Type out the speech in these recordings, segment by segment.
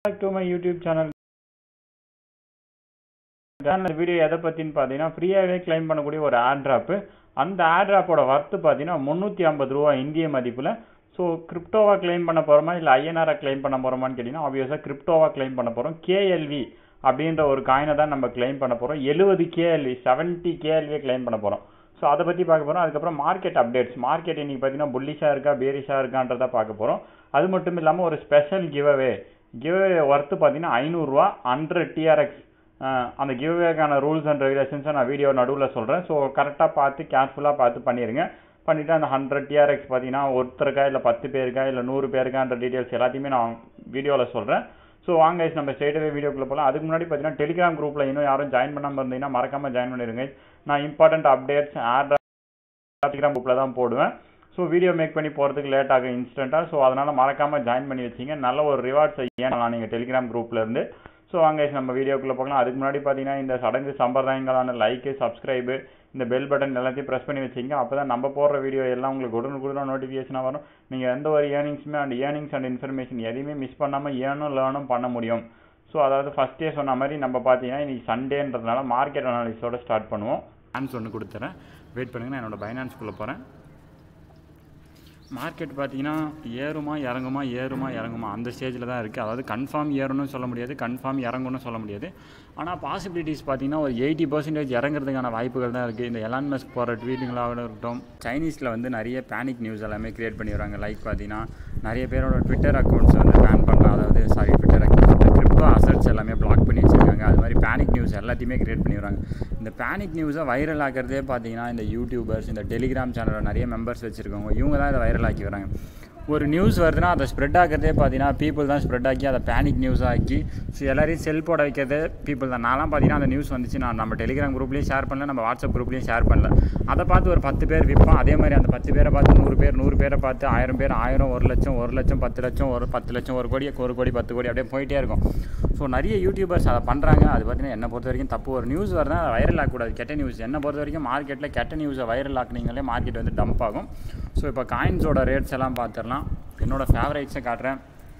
back to my YouTube channel channel video எதை பற்றின்னு பார்த்தீங்கன்னா ஃப்ரீயாகவே கிளைம் பண்ணக்கூடிய ஒரு ஆட் ட்ராப்பு அந்த ஆட் ட்ராப்போட ஒர்த்து பார்த்தீங்கன்னா முந்நூற்றி ஐம்பது ரூபா இந்திய மதிப்பில் ஸோ கிரிப்டோவாக கிளைம் பண்ண போகிறோமா இல்லை ஐஎன்ஆரை கிளைம் பண்ண போகிறோமான்னு கேட்டிங்கன்னா ஆப்வியஸாக கிரிப்டோவாக கிளைம் பண்ண போகிறோம் கேஎல்வி அப்படின்ற ஒரு காயினை தான் நம்ம கிளைம் பண்ண போகிறோம் எழுபது கேஎல்வி செவன்ட்டி கேஎல்வியை கிளைம் பண்ண போகிறோம் ஸோ அதை பற்றி பார்க்க போகிறோம் அதுக்கப்புறம் மார்க்கெட் அப்டேட்ஸ் மார்க்கெட் இன்னைக்கு பார்த்தீங்கன்னா புல்லிஷாக இருக்கா பேரிஷாக இருக்கான்றதை பார்க்க போகிறோம் அது மட்டும் இல்லாமல் ஒரு ஸ்பெஷல் கிவ்அவே கிவ்அவே ஒர்த்து பார்த்தீங்கன்னா ஐநூறுரூவா ஹண்ட்ரட் டிஆர்எக்ஸ் அந்த கிவ்அவேக்கான ரூல்ஸ் அண்ட் ரெகுலேஷன்ஸை நான் வீடியோ நடுவில் சொல்கிறேன் ஸோ கரெக்டாக பார்த்து கேர்ஃபுல்லாக பார்த்து பண்ணிடுங்க பண்ணிவிட்டு அந்த ஹண்ட்ரட் டிஆர்எக்ஸ் பார்த்தீங்கன்னா ஒருத்தருக்கா இல்லை பத்து பேருக்கா இல்லை நூறு பேருக்கான்ற டீட்டெயில்ஸ் எல்லாத்தையுமே நான் வீடியோவில் சொல்கிறேன் ஸோ வாங்க guys, நம்ம ஸ்ட்ரெயிட்டாகவே வீடியோக்குள்ளே போகலாம் அதுக்கு முன்னாடி பார்த்தீங்கன்னா டெலிகிராம் குரூப்பில் இன்னும் யாரும் ஜாயின் பண்ணாமல் இருந்தீங்கன்னா மறக்காமல் ஜாயின் பண்ணிடுங்க நான் இம்பார்ட்டன்ட் அப்டேட்ஸ் ஆட் டெலிகிராம் குரூப்பில் தான் போடுவேன் ஸோ வீடியோ மேக் பண்ணி போகிறதுக்கு லேட் ஆகும் இன்ஸ்டண்ட்டாக ஸோ அதனால் மறக்காமல் ஜாயின் பண்ணி வச்சிங்க நல்ல ஒரு ரிவார்ட்ஸ் ஏன்னா நீங்கள் டெலிகிராம் குரூப்லேருந்து ஸோ வாங்க நம்ம வீடியோக்குள்ளே போகலாம் அதுக்கு முன்னாடி பார்த்தீங்கன்னா இந்த சடங்கு சம்பிரதாயங்களான லைக்கு சப்ஸ்கிரைபு இந்த பெல் பட்டன் எல்லாத்தையும் ப்ரெஸ் பண்ணி வச்சிங்க அப்போ தான் நம்ம போடுற வீடியோ எல்லாம் உங்களுக்கு உடனுக்குடன் நோட்டிஃபிகேஷனாக வரும் நீங்கள் எந்த ஒரு ஏர்னிங்ஸுமே அண்ட் ஏர்னிங்ஸ் அண்ட் இன்ஃபர்மேஷன் எதையுமே மிஸ் பண்ணாமல் ஏர்னும் லேர்னும் பண்ண முடியும் ஸோ அதாவது ஃபஸ்ட்டே சொன்ன மாதிரி நம்ம பார்த்தீங்கன்னா இன்றைக்கி சண்டேன்றதுனால மார்க்கெட் அனாலிஸோட ஸ்டார்ட் பண்ணுவோம் ஆன்ஸ் ஒன்று கொடுத்துறேன் வெயிட் பண்ணுங்க நான் என்னோட பைனான்ஸ்குள்ளே போகிறேன் மார்க்கெட் பார்த்தீங்கன்னா ஏறுமா இறங்குமா ஏறுமா இறங்குமா அந்த ஸ்டேஜில் தான் இருக்குது அதாவது கன்ஃபார்ம் ஏறணும்னு சொல்ல முடியாது கன்ஃபார்ம் இறங்கணும்னு சொல்ல முடியாது ஆனால் பாசிபிலிட்டிஸ் பார்த்தீங்கன்னா ஒரு எயிட்டி பர்சன்டேஜ் இறங்குறதுக்கான வாய்ப்புகள் தான் இருக்குது இந்த எலான் மஸ்க் போகிற ட்வீட்டுங்களாக இருக்கட்டும் சைனீஸில் வந்து நிறைய பேனிக் நியூஸ் எல்லாமே க்ரியேட் பண்ணி வராங்க லைக் பார்த்தீங்கன்னா நிறைய பேரோட ட்விட்டர் அக்கௌண்ட்ஸ் வந்து பேன் பண்ணலாம் அதாவது sorry Twitter accounts crypto assets எல்லாமே பிளாக் பண்ணி வச்சுருக்காங்க அது மாதிரி பேனிக் நியூஸ் எல்லாத்தையுமே க்ரியேட் பண்ணி வராங்க இந்த பேனிக் நியூஸை வைரல் ஆக்கிறதே பார்த்தீங்கன்னா இந்த யூடியூபர்ஸ் இந்த டெலிகிராம் சேனலில் நிறைய மெம்பர்ஸ் வச்சுருக்கவங்க இவங்க தான் இதை வைரல் ஆக்கி வராங்க ஒரு நியூஸ் வருதுன்னா அதை ஸ்ப்ரெட் ஆகிறதே பார்த்தீங்கன்னா பீப்புள் தான் ஸ்ப்ரெட் ஆக்கி அதை பேனிக் நியூஸ் ஆக்கி ஸோ எல்லாரையும் செல் போட வைக்கிறதே பீப்புள் தான் நான்லாம் பார்த்தீங்கன்னா அந்த நியூஸ் வந்துச்சு நான் நம்ம டெலிகிராம் குரூப்லேயும் ஷேர் பண்ணல நம்ம வாட்ஸ்அப் குரூப்லேயும் ஷேர் பண்ணல அதை பார்த்து ஒரு பத்து பேர் விற்பான் அதே மாதிரி அந்த பத்து பேரை பார்த்து நூறு பேர் நூறு பேரை பார்த்து ஆயிரம் பேர் ஆயிரம் ஒரு லட்சம் ஒரு லட்சம் பத்து லட்சம் ஒரு பத்து லட்சம் ஒரு கோடி ஒரு கோடி பத்து கோடி அப்படியே போயிட்டே இருக்கும் ஸோ நிறைய யூடியூபர்ஸ் அதை பண்ணுறாங்க அது பார்த்தீங்கன்னா என்னை பொறுத்த வரைக்கும் தப்பு ஒரு நியூஸ் வருதுன்னா அதை வைரல் ஆகக்கூடாது கெட்ட நியூஸ் என்னை பொறுத்த வரைக்கும் மார்க்கெட்டில் கெட்ட நியூஸை வைரல் ஆக்குனீங்களே மார்க்கெட் வந்து டம்ப் ஆகும் ஸோ இப்போ காயின்ஸோட ரேட்ஸ் எல்லாம் பார்த்துடலாம் என்னோடய ஃபேவரேட்ஸை காட்டுறேன்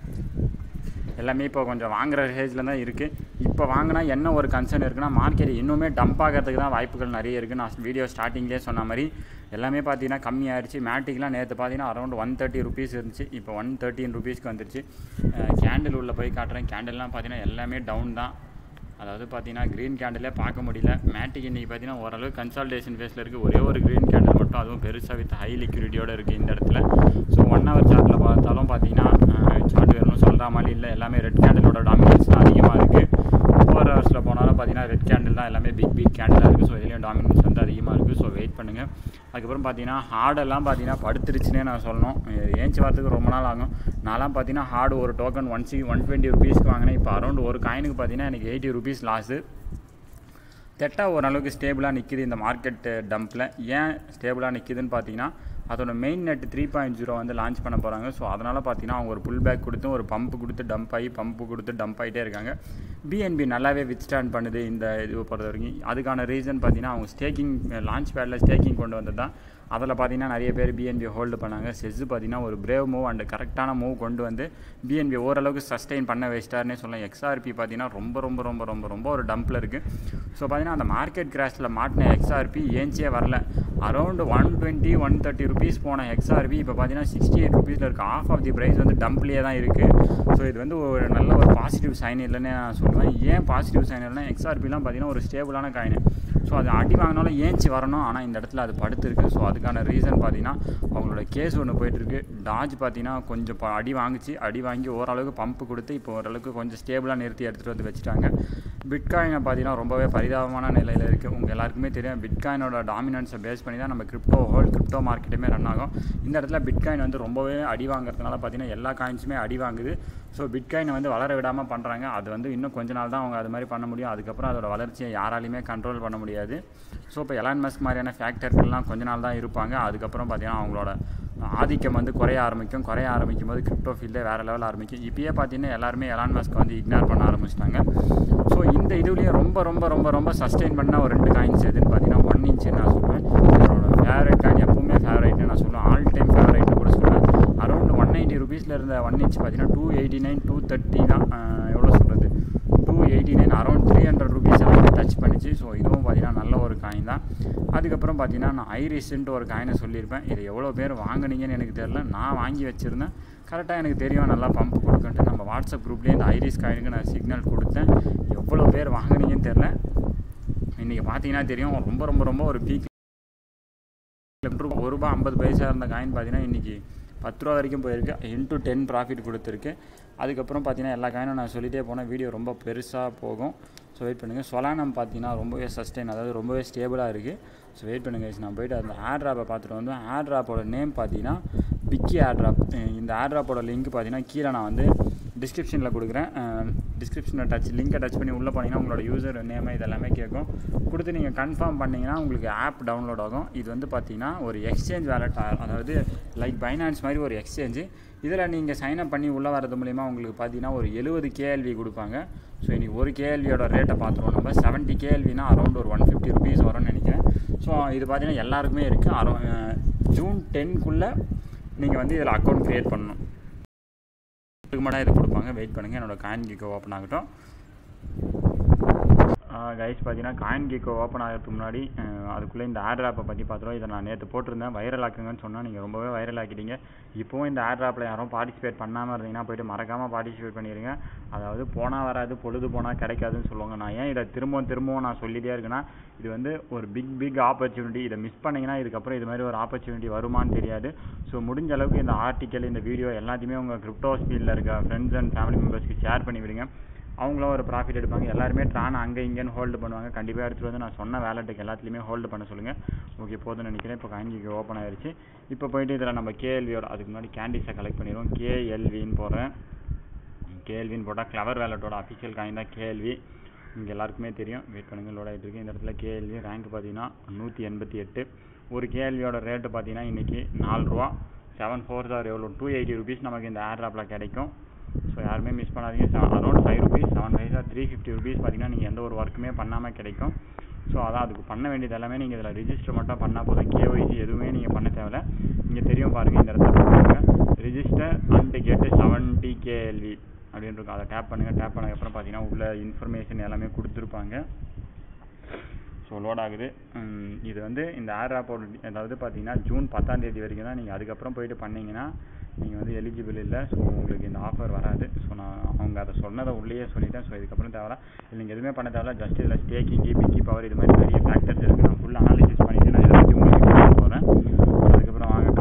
எல்லாமே இப்போ கொஞ்சம் வாங்குற ஸ்டேஜில் தான் இருக்குது இப்போ வாங்கினா என்ன ஒரு கன்சர்ன் இருக்குன்னா மார்க்கெட் இன்னுமே டம்ப் ஆகிறதுக்கு தான் வாய்ப்புகள் நிறைய இருக்குது நான் வீடியோ ஸ்டார்டிங்லேயே சொன்ன மாதிரி எல்லாமே பார்த்தீங்கன்னா கம்மியாயிருச்சு மேட்டிக்லாம் நேற்று பார்த்தீங்கன்னா அரௌண்ட் ஒன் தேர்ட்டி ருபீஸ் இருந்துச்சு இப்போ ஒன் தேர்ட்டின் ருபீஸ்க்கு வந்துருச்சு கேண்டில் உள்ளே போய் காட்டுறேன் கேண்டில்லாம் பார்த்தீங்கன்னா எல்லாமே டவுன் தான் அதாவது பார்த்தீங்கன்னா க்ரீன் கேண்டிலே பார்க்க முடியல மேட்டிக் இன்றைக்கி பார்த்தீங்கன்னா ஓரளவு கன்சால்டேஷன் ஃபேஸில் இருக்குது ஒரே ஒரு க்ரீன் கேண்டில் மட்டும் அதுவும் பெருசாக வித் ஹை லிக்விடியோடு இருக்குது இந்த இடத்துல ஸோ ஒன் ஹவர் சார்ட்டில் பார்த்தாலும் பார்த்தீங்கன்னா சார்ட் வேணும்னு சொல்கிற மாதிரி இல்லை எல்லாமே ரெட் கேண்டிலோட டாமினன்ஸ் தான் அதிகமாக இருக்குது ஃபோர் ஹவர்ஸில் போனாலும் பார்த்தீங்கன்னா ரெட் கேண்டில் தான் எல்லாமே பிக் பிக் கேண்டிலாக இருக்குது ஸோ இதுலேயும் டாமினன்ஸ் வந்து அதிகமாக இருக்குது ஸோ வெயிட் பண்ணுங்கள் அதுக்கப்புறம் பார்த்தீங்கன்னா ஹார்டெல்லாம் பார்த்தீங்கன்னா படுத்துருச்சுன்னே நான் சொல்லணும் ஏஞ்சி வரதுக்கு ரொம்ப நாள் ஆகும் நான்லாம் பார்த்தீங்கன்னா ஹார்டு ஒரு token one C one twenty ருபீஸ்க்கு வாங்கினேன் இப்போ அரௌண்ட் ஒரு காயினுக்கு பார்த்தீங்கன்னா எனக்கு எயிட்டி ருபீஸ் லாஸு தெட்டா ஓரளவுக்கு ஸ்டேபிளாக நிற்கிது இந்த மார்க்கெட் டம்பில் ஏன் ஸ்டேபிளாக நிற்கிதுன்னு பார்த்தீங்கன்னா அதோட main net three point zero வந்து லான்ச் பண்ண போகிறாங்க ஸோ அதனால் பார்த்தீங்கன்னா அவங்க ஒரு புல் பேக் கொடுத்து ஒரு பம்ப் கொடுத்து டம்ப் ஆகி பம்ப்பு கொடுத்து டம்ப் ஆகிட்டே இருக்காங்க பிஎன்பி நல்லாவே வித் ஸ்டாண்ட் பண்ணுது இந்த இது பொறுத்த வரைக்கும் அதுக்கான ரீசன் பார்த்தீங்கன்னா அவங்க ஸ்டேக்கிங் லான்ச் பேடில் ஸ்டேக்கிங் கொண்டு வந்தது தான் அதில் பார்த்தீங்கன்னா நிறைய பேர் பிஎன்பி ஹோல்டு பண்ணாங்க செஸ்ஸு பார்த்தீங்கன்னா ஒரு பிரேவ் மூவ் அண்ட் கரெக்டான மூவ் கொண்டு வந்து பிஎன்பி ஓரளவுக்கு சஸ்டெயின் பண்ண வச்சிட்டாருன்னே சொல்லலாம் எக்ஸ்ஆர்பி பார்த்தீங்கன்னா ரொம்ப ரொம்ப ரொம்ப ரொம்ப ரொம்ப ஒரு டம்பில் இருக்குது ஸோ பார்த்தீங்கன்னா அந்த மார்க்கெட் கிராஷில் மாட்டின எக்ஸ்ஆர்பி ஏஞ்சே வரல around one twenty one thirty rupees போன எக்ஸ்ஆர்பி இப்போ பார்த்தீங்கன்னா சிக்ஸ்டி எயிட் ருபீஸில் இருக்குது ஆஃப் ஆஃப் தி ப்ரைஸ் வந்து டம்ப்லேயே தான் இருக்குது ஸோ இது வந்து ஒரு நல்ல ஒரு பாசிட்டிவ் சைன் இல்லைன்னு நான் சொல்லுவேன் ஏன் பாசிட்டிவ் சைன் இல்லைன்னா எக்ஸ்ஆர்பிலாம் பார்த்தீங்கன்னா ஒரு ஸ்டேபிளான காயின் ஸோ அது அடி வாங்கினாலும் ஏஞ்சி வரணும் ஆனால் இந்த இடத்துல அது படுத்துருக்கு ஸோ அதுக்கான ரீசன் பார்த்தீங்கன்னா அவங்களோட கேஸ் ஒன்று போயிட்டுருக்கு டாஜ் பார்த்தீங்கன்னா கொஞ்சம் ப- அடி வாங்கிச்சு அடி வாங்கி ஓரளவுக்கு பம்ப் கொடுத்து இப்போ ஓரளவுக்கு கொஞ்சம் ஸ்டேபிளாக நிறுத்தி எடுத்துகிட்டு வந்து வச்சுட்டாங்க பிட்காயினை பார்த்தீங்கன்னா ரொம்பவே பரிதாபமான நிலையில் இருக்குது உங்கள் எல்லாருக்குமே தெரியும் பிட்காயினோட டாமினன்ஸை பேஸ் பண்ணி தான் நம்ம கிரிப்டோ ஹோல் கிரிப்டோ மார்க்கெட்டுமே ரன் ஆகும் இந்த இடத்துல பிட்காயின் வந்து ரொம்பவே அடி வாங்குறதுனால பார்த்தீங்கன்னா எல்லா காயின்ஸுமே அடி வாங்குது ஸோ பிட்காயினை வந்து வளர விடாமல் பண்ணுறாங்க அது வந்து இன்னும் கொஞ்ச நாள் தான் அவங்க அது மாதிரி பண்ண முடியும் அதுக்கப்புறம் அதோட வளர்ச்சியை யாராலையுமே கண்ட்ரோல் பண்ண முடியாது ஸோ இப்போ எலான் மஸ்க் மாதிரியான ஃபேக்டர்கள்லாம் கொஞ்ச நாள் தான் இருப்பாங்க அதுக்கப்புறம் பார்த்தீங்கன்னா அவங்களோட ஆதிக்கம் வந்து குறைய ஆரம்பிக்கும் குறைய ஆரம்பிக்கும் போது கிரிப்டோ ஃபீல்டே வேறு லெவல் ஆரம்பிக்கும் இப்பயே பார்த்தீங்கன்னா எல்லாருமே எலான் மஸ்க் வந்து இக்னோர் பண்ண ஆரம்பிச்சிட்டாங்க ஸோ இந்த இதுலேயும் ரொம்ப ரொம்ப ரொம்ப ரொம்ப சஸ்டெயின் பண்ண ஒரு ரெண்டு காயின்ஸ் எதுன்னு பார்த்தீங்கன்னா ஒன் இன்ச்சு நான் சொல்லுவேன் என்னோட ஃபேவரட் காயின் எப்பவுமே ஃபேவரட்னு நான் சொல்லுவேன் ஆல் டைம் ஃபேவரட்னு கூட சொல்லுவேன் அரௌண்ட் ஒன் நைன்ட்டி ருபீஸ் ருபீஸில் இருந்த ஒன் இன்ச் பார்த்தீங்கன்னா two eighty nine two thirty தான் அஹ், எவ்வளோ சொல்கிறது two eighty nine around three hundred rupees எல்லாமே டச் பண்ணிச்சு ஸோ இதுவும் பார்த்தீங்கன்னா நல்ல ஒரு காயின் தான் அதுக்கப்புறம் பார்த்தீங்கன்னா நான் ஐரிஸ்ன்ட்டு ஒரு காயினை சொல்லியிருப்பேன் இது எவ்வளோ பேர் வாங்குனீங்கன்னு எனக்கு தெரில நான் வாங்கி வச்சுருந்தேன் கரெக்டாக எனக்கு தெரியும் நல்லா பம்ப் கொடுக்கன்ட்டு நம்ம வாட்ஸ்அப் குரூப்லேயே இந்த ஐரிஸ் காயினுக்கு நான் சிக்னல் கொடுத்தேன் எவ்வளோ பேர் வாங்குனீங்கன்னு தெரில இன்றைக்கி பார்த்தீங்கன்னா தெரியும் ரொம்ப ரொம்ப ரொம்ப ஒரு பீக் ஒரு ரூபா ஐம்பது பைசா இருந்த காயின் பார்த்தீங்கன்னா இன்றைக்கி பத்து ரூபா வரைக்கும் போயிருக்கு இன்ட்டு டென் ப்ராஃபிட் கொடுத்துருக்கு அதுக்கப்புறம் பார்த்தீங்கன்னா எல்லா காயினும் நான் சொல்லிட்டே போனால் வீடியோ ரொம்ப பெருசாக போகும் ஸோ வெயிட் பண்ணுங்கள் சொலானம் பார்த்தீங்கன்னா ரொம்பவே சஸ்டெயின் அதாவது ரொம்பவே ஸ்டேபிளாக இருக்குது ஸோ வெயிட் பண்ணுங்கள் நான் போயிட்டு அந்த ஏர் ட்ராப்பை பார்த்துட்டு வந்து ஏர் ட்ராப்போட நேம் பார்த்தீங்கன்னா பிக்கி ஏர் ட்ராப் இந்த ஏர் ட்ராப்போட லிங்க் பார்த்தீங்கன்னா கீழே நான் வந்து டிஸ்கிரிப்ஷனில் கொடுக்குறேன் டிஸ்கிரிப்ஷனில் டச் லிங்கை டச் பண்ணி உள்ளே போனீங்கன்னா உங்களோட யூசர் நேம் இதெல்லாமே கேட்கும் கொடுத்து நீங்கள் கன்ஃபார்ம் பண்ணிங்கன்னா உங்களுக்கு ஆப் டவுன்லோட் ஆகும் இது வந்து பார்த்தீங்கன்னா ஒரு எக்ஸ்சேஞ்ச் வேலட் அதாவது லைக் பைனான்ஸ் மாதிரி ஒரு எக்ஸ்சேஞ்சு இதில் நீங்கள் சைன்அப் பண்ணி உள்ளே வரது மூலிமா உங்களுக்கு பார்த்தீங்கன்னா ஒரு எழுபது கேஎல்வி கொடுப்பாங்க ஸோ இன்றைக்கி ஒரு கேஎல்வியோட ரேட்டை பார்த்துருவோம் நம்ம செவன்ட்டி கேஎல்வினா அரௌண்ட் ஒரு ஒன் ஃபிஃப்டி ருபீஸ் வரும்னு நினைக்கிறேன் ஸோ இது பார்த்தீங்கன்னா எல்லாருக்குமே இருக்குது அரௌ ஜூன் டென்க்குள்ளே நீங்கள் வந்து இதில் அக்கௌண்ட் க்ரியேட் பண்ணணும் இதுக்கு மட்டும் இது கொடுப்பாங்க வெயிட் பண்ணுங்கள் என்னோட காயின் கிக்கோ ஓப்பன் ஆகட்டும் கைஸ் பார்த்தீங்கன்னா காயின் கிக்கோ ஓப்பன் ஆகிறதுக்கு முன்னாடி அஹ், அதுக்குள்ளே இந்த ஆட் ஆப்பை பற்றி பார்த்துருவோம் இதை நான் நேற்று போட்டிருந்தேன் வைரல் ஆக்குங்கன்னு சொன்னால் நீங்கள் ரொம்பவே வைரல் ஆக்கிட்டீங்க இப்போவும் இந்த ஆட் ஆப்பில் யாரும் பார்ட்டிசிபேட் பண்ணாமல் இருந்தீங்கன்னா போயிட்டு மறக்காமல் பார்ட்டிசிபேட் பண்ணிடுங்க அதாவது போனால் வராது பொழுது போனால் கிடைக்காதுன்னு சொல்லுவாங்க நான் ஏன் இதை திரும்பவும் திரும்பவும் நான் சொல்லிட்டே இருக்கேன்னா இது வந்து ஒரு பிக் பிக் ஆப்பர்ச்சுனிட்டி இதை மிஸ் பண்ணிங்கன்னா இதுக்கப்புறம் இது மாதிரி ஒரு ஆப்பர்ச்சுனிட்டி வருமான்னு தெரியாது ஸோ முடிஞ்ச அளவுக்கு இந்த ஆர்டிக்கல் இந்த வீடியோ எல்லாத்தையுமே உங்கள் கிரிப்டோ ஸ்பீடில் இருக்க ஃப்ரெண்ட்ஸ் அண்ட் ஃபேமிலி மெம்பர்ஸ்க்கு ஷேர் பண்ணி விடுங்க அவங்களும் ஒரு ப்ராஃபிட் எடுப்பாங்க எல்லாருமே ட்ரான் அங்கே இங்கேன்னு ஹோல்டு பண்ணுவாங்க கண்டிப்பாக எடுத்துகிட்டு வந்து நான் சொன்ன வேலட்டுக்கு எல்லாத்துலேயுமே ஹோல்டு பண்ண சொல்லுங்கள் ஓகே போதும்னு நினைக்கிறேன் இப்போ காயின்க்கு ஓப்பன் ஆயிருச்சு இப்போ போயிட்டு இதில் நம்ம கேஎல்வியோட அதுக்கு முன்னாடி கேண்டிஸை கலெக்ட் பண்ணிடுவோம் கேஎல்வின்னு போடுறேன் கேஎல்வின்னு போட்டால் கிளவர் வேலட்டோட அஃபிஷியல் காயின் தான் கேஎல்வி இங்கே எல்லாருக்குமே தெரியும் வெயிட் பண்ணுங்கள் லோட் ஆகிட்டு இருக்கு இந்த இடத்துல கேஎல்வி ரேங்க் பார்த்தீங்கன்னா நூற்றி எண்பத்தி எட்டு ஒரு கேஎல்வியோட ரேட்டு பார்த்தீங்கன்னா இன்றைக்கி நாலு ரூபா செவன் ஃபோர் சார் எவ்வளோ டூ எயிட்டி ருபீஸ் நமக்கு இந்த ஏர் ட்ராப்பில் கிடைக்கும் ஸோ யாருமே மிஸ் பண்ணாதீங்க around five rupees seven five three fifty rupees பார்த்தீங்கன்னா நீங்கள் எந்த ஒரு ஒர்க்குமே பண்ணாமல் கிடைக்கும் ஸோ அதான் அதுக்கு பண்ண வேண்டியது எல்லாமே நீங்கள் இதில் ரிஜிஸ்டர் மட்டும் பண்ணால் போதும் கேஒய்சி எதுவுமே நீங்கள் பண்ண தேவையில்ல இங்கே தெரியும் பாருங்கள் இந்த இடத்துல பாருங்க register and get seventy KLV அப்படின்னு இருக்கும் அதை டேப் பண்ணுங்கள் டேப் பண்ணதுக்கப்புறம் பார்த்தீங்கன்னா உள்ள இன்ஃபர்மேஷன் எல்லாமே கொடுத்துருப்பாங்க ஸோ லோட் ஆகுது உம், இது வந்து இந்த ஏர் ஆப்போட அதாவது பார்த்தீங்கன்னா ஜூன் பத்தாம் தேதி வரைக்கும் தான் நீங்கள் அதுக்கப்புறம் போயிட்டு பண்ணீங்கன்னா நீங்கள் வந்து எலிஜிபிள் இல்லை ஸோ உங்களுக்கு இந்த ஆஃபர் வராது ஸோ நான் அவங்க அதை சொன்னதை உள்ளேயே சொல்லிட்டேன் ஸோ இதுக்கப்புறம் தேவையில்ல இல்லை நீங்கள் எதுவுமே பண்ண தேவையில்ல ஜஸ்ட் இதில் ஸ்டேக்கிங் பிக்கி பவர் இது மாதிரி நிறைய ஃபேக்டர்ஸ் இருக்குது நான் ஃபுல் அனாலிசிஸ் பண்ணிவிட்டு நான் இதை பற்றி உங்களுக்கு சொல்ல போகிறேன் அதுக்கப்புறம் வாங்க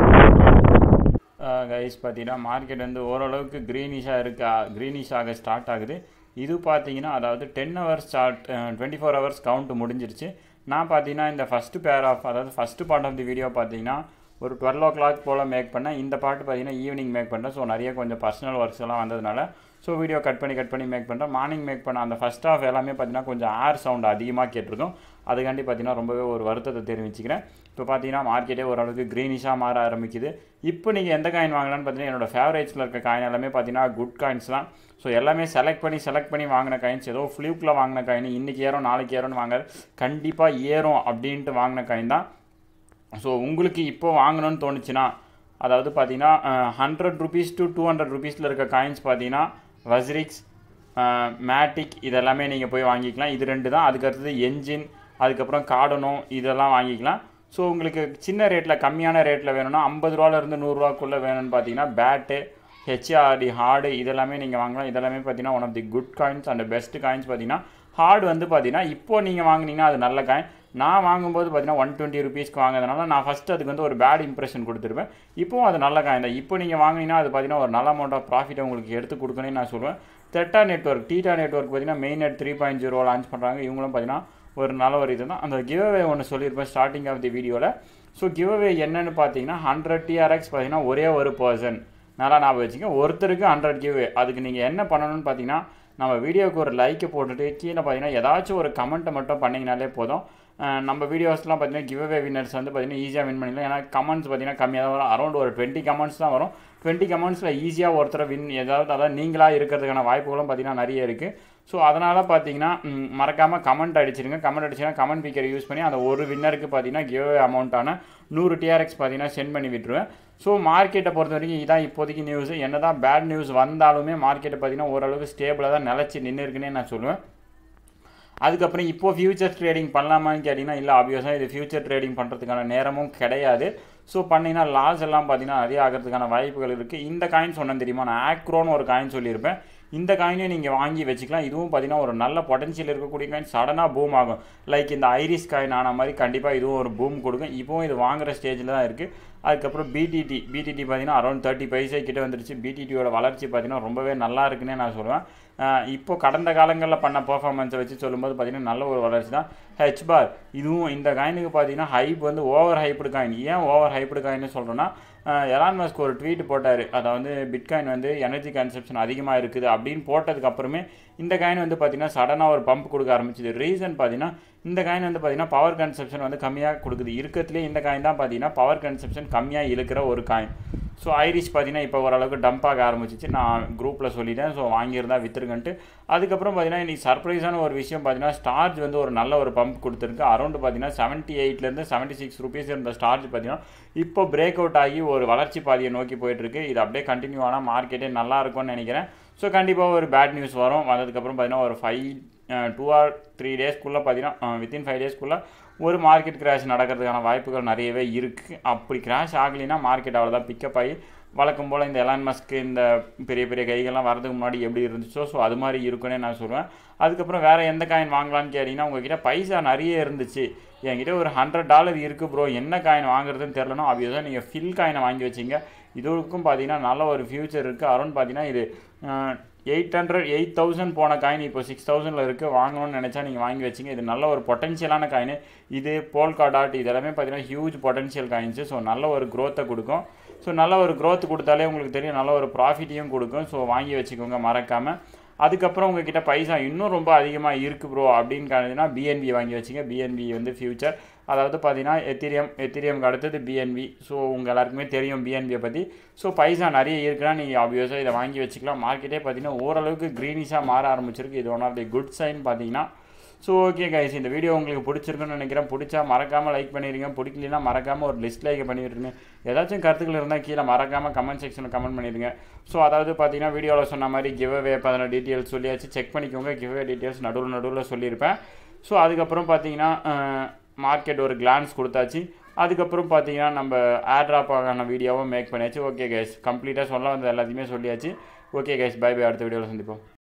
கான்டாக்ட் கைஸ் பார்த்தீங்கன்னா மார்க்கெட் வந்து ஓரளவுக்கு க்ரீனிஷாக இருக்கா க்ரீனிஷ் ஆக ஸ்டார்ட் ஆகுது இது பார்த்தீங்கன்னா அதாவது ten hours start twenty four hours count முடிஞ்சிருச்சு நான் பார்த்தீங்கன்னா இந்த ஃபஸ்ட்டு பேர் ஆஃப் அதாவது first part of the video பார்த்தீங்கன்னா ஒரு டுவெல் ஓ கிளாக் போல் மேக் பண்ணேன் இந்த பாட்டு பார்த்தீங்கன்னா ஈவினிங் மேக் பண்ணுறேன் ஸோ நிறைய கொஞ்சம் பர்சனல் ஒர்க்ஸ் எல்லாம் வந்ததுனால ஸோ வீடியோ கட் பண்ணி கட் பண்ணி மேக் பண்ணுறேன் மார்னிங் மேக் பண்ண அந்த ஃபஸ்ட் ஆஃப் எல்லாமே பார்த்தீங்கன்னா கொஞ்சம் ஏர் சவுண்ட் அதிகமாக கேட்டிருக்கும் அதுக்காண்டி பார்த்தீங்கன்னா ரொம்பவே ஒரு வருத்தத்தை தெரிவிச்சுக்கிறேன் இப்போ பார்த்தீங்கன்னா மார்க்கெட்டே ஓரளவுக்கு க்ரீனிஷாக மாற ஆரம்பிக்குது இப்போ நீங்கள் எந்த காயின் வாங்கலாம்னு பார்த்தீங்கன்னா என்னோட ஃபேவரேட்ஸில் இருக்க காயின் எல்லாமே பார்த்தீங்கன்னா குட் காயின்ஸ் தான் ஸோ எல்லாமே செலக்ட் பண்ணி செலக்ட் பண்ணி வாங்கின காயின்ஸ் ஏதோ ஃப்ளூக்கில் வாங்கின காயின் இன்றைக்கி ஏறும் நாளைக்கு ஏறும்னு வாங்க கண்டிப்பாக ஏறும் அப்படின்ட்டு வாங்கின காயின் தான் ஸோ உங்களுக்கு இப்போ வாங்கணும்னு தோணுச்சுன்னா அதாவது பார்த்தீங்கன்னா hundred rupees to two hundred ருபீஸில் இருக்க காயின்ஸ் பார்த்தீங்கன்னா வஸ்ரிக்ஸ் மேட்டிக் இதெல்லாமே நீங்கள் போய் வாங்கிக்கலாம் இது ரெண்டு தான் அதுக்கு அடுத்தது என்ஜின் அதுக்கப்புறம் கார்டனோ இதெல்லாம் வாங்கிக்கலாம் ஸோ உங்களுக்கு சின்ன ரேட்டில் கம்மியான ரேட்டில் வேணும்னா ஐம்பது ரூபாலேருந்து நூறுரூவாக்குள்ளே வேணும்னு பார்த்தீங்கன்னா பேட்டு ஹெச்ஆர்டி ஹார்டு இதெல்லாமே நீங்கள் வாங்கலாம் இதெல்லாமே பார்த்தீங்கன்னா one of the good coins and best coins பார்த்தீங்கன்னா ஹார்டு வந்து பார்த்தீங்கன்னா இப்போ நீங்கள் வாங்குனீங்கன்னா அது நல்ல காயின் நான் வாங்கும்போது பார்த்தீங்கன்னா ஒன் டுவெண்ட்டி ருபீஸ்க்கு வாங்குறதுனால நான் ஃபஸ்ட்டு அதுக்கு வந்து ஒரு பேட் இம்ப்ரெஷன் கொடுத்துருப்பேன் இப்போவும் அது நல்ல காயின் தான் இப்போ நீங்கள் வாங்கினீங்கன்னா அது பார்த்தீங்கன்னா ஒரு நல்ல அமௌண்ட் ஆஃப் ப்ராஃபிட்டை உங்களுக்கு எடுத்து கொடுக்கணும்னு நான் சொல்லுவேன் தெட்டா நெட்ஒர்க் டீட்டா நெட்ஒர்க் பார்த்தீங்கன்னா main net three point zero launch பண்ணுறாங்க இவங்களும் பார்த்தீங்கன்னா ஒரு நல்ல ஒரு இது தான் அந்த கிவ்அவே ஒன்று சொல்லியிருப்பேன் ஸ்டார்டிங் ஆஃப் தி வீடியோவில் ஸோ கிவ்அவே என்னன்னு பார்த்தீங்கன்னா ஹண்ட்ரட் டிஆர்எக்ஸ் பார்த்தீங்கன்னா ஒரே ஒரு பர்சன் நல்லா ஞாபகம் வச்சுங்க ஒருத்தருக்கு ஹண்ட்ரட் கிவ்வே அதுக்கு நீங்கள் என்ன பண்ணணும்னு பார்த்தீங்கன்னா நம்ம வீடியோவுக்கு ஒரு லைக்கை போட்டுட்டு கீழே பார்த்தீங்கன்னா ஏதாச்சும் ஒரு கமெண்ட்டை மட்டும் பண்ணிங்கனாலே போதும் அஹ் நம்ம வீடியோஸ்லாம் பார்த்தீங்கன்னா கிவ்அவே வின்னர்ஸ் வந்து பார்த்தீங்கன்னா ஈஸியாக வின் பண்ணிடலாம் ஏன்னா கமெண்ட்ஸ் பார்த்தீங்கன்னா கம்மியாக தான் வரும் அரௌண்ட் ஒரு டுவெண்ட்டி கமெண்ட்ஸ் தான் வரும் டுவெண்ட்டி கமெண்ட்ஸில் ஈஸியாக ஒருத்தரை வின் ஏதாவது அதாவது நீங்களாக இருக்கிறதுக்கான வாய்ப்புகளும் பார்த்தீங்கன்னா நிறைய இருக்குது ஸோ அதனால் பார்த்தீங்கன்னா மறக்காமல் கமெண்ட் அடிச்சிருங்க கமெண்ட் அடிச்சுன்னா கமெண்ட் பிக்கர் யூஸ் பண்ணி அந்த ஒரு வின்னருக்கு பார்த்தீங்கன்னா கிவ்அவே அமௌண்ட்டான நூறு டிஆர்எக்ஸ் பார்த்தீங்கன்னா சென்ட் பண்ணி விட்டுருவேன் ஸோ மார்க்கெட்டை பொறுத்த வரைக்கும் இதான் இப்போதைக்கு நியூஸ் என்ன தான் பேட் நியூஸ் வந்தாலுமே மார்க்கெட்டை பார்த்தீங்கன்னா ஓரளவுக்கு ஸ்டேபிளாக தான் நிலச்சி நின்று இருக்குன்னே நான் சொல்லுவேன் அதுக்கப்புறம் இப்போ ஃபியூச்சர் ட்ரேடிங் பண்ணலாமான்னு கேட்டிங்கன்னா இல்லை ஆப்வியஸாக இது ஃபியூச்சர் ட்ரேடிங் பண்ணுறதுக்கான நேரமும் கிடையாது ஸோ பண்ணிங்கன்னா லாஸ் எல்லாம் பார்த்தீங்கன்னா நிறைய ஆகிறதுக்கான வாய்ப்புகள் இருக்குது இந்த காயின் சொன்னேன் தெரியுமா நான் ஆக்ரோன்னு ஒரு காயின் சொல்லியிருப்பேன் இந்த காயினையும் நீங்கள் வாங்கி வச்சுக்கலாம் இதுவும் பார்த்தீங்கன்னா ஒரு நல்ல பொட்டன்ஷியல் இருக்கக்கூடிய காயின் சடனாக பூம் ஆகும் லைக் இந்த ஐரிஸ் காயின் ஆன மாதிரி கண்டிப்பாக இதுவும் ஒரு பூம் கொடுக்கும் இப்போவும் இது வாங்குற ஸ்டேஜில் தான் இருக்குது அதுக்கப்புறம் பிடிடி பிடிடி பார்த்தீங்கன்னா அரௌண்ட் தேர்ட்டி பைசா கிட்ட வந்துருச்சு பிடிடியோட வளர்ச்சி பார்த்தீங்கன்னா ரொம்பவே நல்லா இருக்குன்னே நான் சொல்லுவேன் இப்போ கடந்த காலங்களில் பண்ண பர்ஃபார்மன்ஸை வச்சு சொல்லும்போது பார்த்தீங்கன்னா நல்ல ஒரு வளர்ச்சி தான் ஹெச் பார் இதுவும் இந்த காயினுக்கு பார்த்தீங்கன்னா ஹைப் வந்து ஓவர் ஹைப்டு காயின் ஏன் ஓவர் ஹைப்டு காயின்னு சொல்கிறேன்னா எலான் மஸ்க் ஒரு ட்வீட் போட்டார் அதை வந்து பிட்காயின் வந்து எனர்ஜி கன்சப்ஷன் அதிகமாக இருக்குது அப்படின்னு போட்டதுக்கு அப்புறமே இந்த காயின் வந்து பார்த்தீங்கன்னா சடனாக ஒரு பம்ப் கொடுக்க ஆரம்பிச்சது ரீசன் பார்த்தீங்கன்னா இந்த காயின் வந்து பார்த்தீங்கன்னா பவர் கன்சப்ஷன் வந்து கம்மியாக கொடுக்குது இருக்கிறதுலே இந்த காயின் தான் பார்த்தீங்கன்னா பவர் கன்சப்ஷன் கம்மியாக இழுக்கிற ஒரு காயின் ஸோ ஐரிஷ் பார்த்தீங்கன்னா இப்போ ஓரளவுக்கு டம்ப் ஆக ஆரம்பிச்சிச்சு நான் குரூப்பில் சொல்லிட்டேன் ஸோ வாங்கியிருந்தா விற்றுருக்கன்ட்டு அதுக்கப்புறம் பார்த்தீங்கன்னா இன்னைக்கு சர்ப்ரைஸான ஒரு விஷயம் பார்த்தீங்கன்னா ஸ்டார்ஜ் வந்து ஒரு நல்ல ஒரு பம்ப் கொடுத்துருக்கு அரௌண்ட் பார்த்தீங்கன்னா செவன்ட்டி எயிட்லேருந்து செவன்ட்டி சிக்ஸ் ருபீஸ் இருந்த ஸ்டார்ஜ் பார்த்தீங்கன்னா இப்போ பிரேக் அவுட் ஆகி ஒரு வளர்ச்சி பாதையை நோக்கி போயிட்டுருக்கு இது அப்படியே கண்டினியூ ஆனால் மார்க்கெட்டே நல்லா இருக்கும்னு நினைக்கிறேன் ஸோ கண்டிப்பாக ஒரு பேட் நியூஸ் வரும் வந்ததுக்கப்புறம் பார்த்தீங்கன்னா ஒரு ஃபைவ் டூ ஆர் த்ரீ டேஸ்க்குள்ளே பார்த்தீங்கன்னா வித்தின் ஃபைவ் டேஸ்க்குள்ளே ஒரு மார்க்கெட் கிராஷ் நடக்கிறதுக்கான வாய்ப்புகள் நிறையவே இருக்குது அப்படி கிராஷ் ஆகலைன்னா மார்க்கெட் அவ்வளோதான் பிக்கப் ஆகி வழக்கம் போல் இந்த எலான் மஸ்க்கு இந்த பெரிய பெரிய கைகள்லாம் வரதுக்கு முன்னாடி எப்படி இருந்துச்சோ ஸோ அது மாதிரி இருக்குன்னே நான் சொல்லுவேன் அதுக்கப்புறம் வேறு எந்த காயின் வாங்கலான்னு கேட்டிங்கன்னா உங்ககிட்ட பைசா நிறைய இருந்துச்சு என்கிட்ட ஒரு ஹண்ட்ரட் டாலர் இருக்குது ப்ரோ என்ன காயின் வாங்குறதுன்னு தெரிலனா ஆப்வியஸாக நீங்கள் ஃபில் காயினை வாங்கி வச்சிங்க இதுக்கும் பார்த்தீங்கன்னா நல்ல ஒரு ஃபியூச்சர் இருக்குது அரௌண்ட் பார்த்தீங்கன்னா இது எயிட் ஹண்ட்ரட் எயிட் தௌசண்ட் போன காயின் இப்போ சிக்ஸ் தௌசண்டில் இருக்குது வாங்கணும்னு நினச்சா நீங்கள் வாங்கி வச்சிங்க இது நல்ல ஒரு பொட்டன்ஷியலான காயின் இது போல்கா டாட் இது எல்லாமே பார்த்தீங்கன்னா ஹியூஜ் பொட்டன்ஷியல் காயின்ஸு ஸோ நல்ல ஒரு க்ரோத்தை கொடுக்கும் ஸோ நல்ல ஒரு க்ரோத் கொடுத்தாலே உங்களுக்கு தெரியும் நல்ல ஒரு ப்ராஃபிட்டையும் கொடுக்கும் ஸோ வாங்கி வச்சுக்கோங்க மறக்காமல் அதுக்கப்புறம் உங்ககிட்ட பைசா இன்னும் ரொம்ப அதிகமாக இருக்குது ப்ரோ அப்படின்னு காணுதுன்னா பிஎன்பி வாங்கி வச்சுங்க பிஎன்பி வந்து ஃபியூச்சர் அதாவது பார்த்தீங்கன்னா எத்திரியம் எத்திரியம்க்கு அடுத்தது பிஎன்பி ஸோ உங்கள் எல்லாருக்குமே தெரியும் பிஎன்பியை பற்றி ஸோ பைசா நிறைய இருக்குன்னா நீங்கள் ஆப்வியஸாக இதை வாங்கி வச்சுக்கலாம் மார்க்கெட்டே பார்த்தீங்கன்னா ஓரளவுக்கு க்ரீனிஷாக மாற ஆரம்பிச்சிருக்கு இது one of the good sign பார்த்தீங்கன்னா ஸோ ஓகே கைஸ் இந்த வீடியோ உங்களுக்கு பிடிச்சிருக்குன்னு நினைக்கிறேன் பிடிச்சா மறக்காமல் லைக் பண்ணிடுங்க பிடிக்கலனா மறக்காமல் ஒரு லிஸ்ட் லைக் பண்ணிடுங்க ஏதாச்சும் கருத்துக்கள் இருந்தால் கீழே மறக்காமல் கமெண்ட் செக்ஷனில் கமெண்ட் பண்ணிடுங்க ஸோ அதாவது பார்த்தீங்கன்னா வீடியோவில் சொன்ன மாதிரி கிவ்அவே பதின டீட்டெயில்ஸ் சொல்லியாச்சு செக் பண்ணிக்கோங்க கிவ்அவே டீட்டெயில்ஸ் நடுவில் நடுவில் சொல்லியிருப்பேன் ஸோ அதுக்கப்புறம் பார்த்தீங்கன்னா மார்க்கெட் ஒரு கிளான்ஸ் கொடுத்தாச்சு அதுக்கப்புறம் பார்த்தீங்கன்னா நம்ம ஏர்ட்ராப் ஆகான வீடியோவும் மேக் பண்ணியாச்சு ஓகே கைஸ் கம்ப்ளீட்டாக சொல்ல வந்தது எல்லாத்தையுமே சொல்லியாச்சு ஓகே கைஸ் பை பை அடுத்த வீடியோவில் சந்திப்போம்